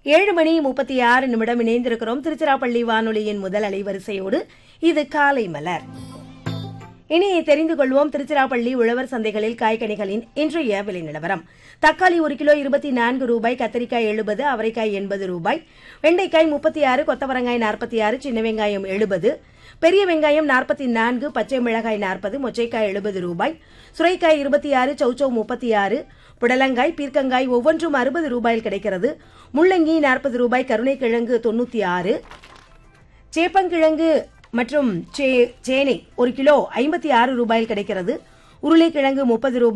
ஏழு மணி முப்பத்தி ஆறு நிமிடம் இணைந்திருக்கிறோம் திருச்சிராப்பள்ளி வானொலியின் முதல் அலைவரிசையோடு இது காலை மலர் இனி தெரிந்து கொள்வோம் திருச்சிராப்பள்ளி உழவர் சந்தைகளில் காய்கனிகளின் இன்றைய விலை நிலவரம் தக்காளி ஒரு கிலோ இருபத்தி நான்கு ரூபாய் கத்தரிக்காய் எழுபது அவரைக்காய் எண்பது ரூபாய் வெண்டைக்காய் முப்பத்தி ஆறு கொத்தவரங்காய் நாற்பத்தி ஆறு சின்ன வெங்காயம் எழுபது பெரிய வெங்காயம் நாற்பத்தி நான்கு பச்சை மிளகாய் நாற்பது மொச்சைக்காய் எழுபது ரூபாய் சுரைக்காய் இருபத்தி ஆறு சௌச்சௌ முப்பத்தி ஆறு புடலங்காய் பீர்க்கங்காய் ஒவ்வொன்றும் அறுபது ரூபாயில் கிடைக்கிறது முள்ளங்கி நாற்பது ரூபாய் கருணைக்கிழங்கு தொண்ணூத்தி ஆறு சேப்பங்கிழங்கு மற்றும் சே- சேனை ஒரு கிலோ ஐம்பத்தி ஆறு ரூபாயில் கிடைக்கிறது உருளைக்கிழங்கு முப்பது ரூபாய்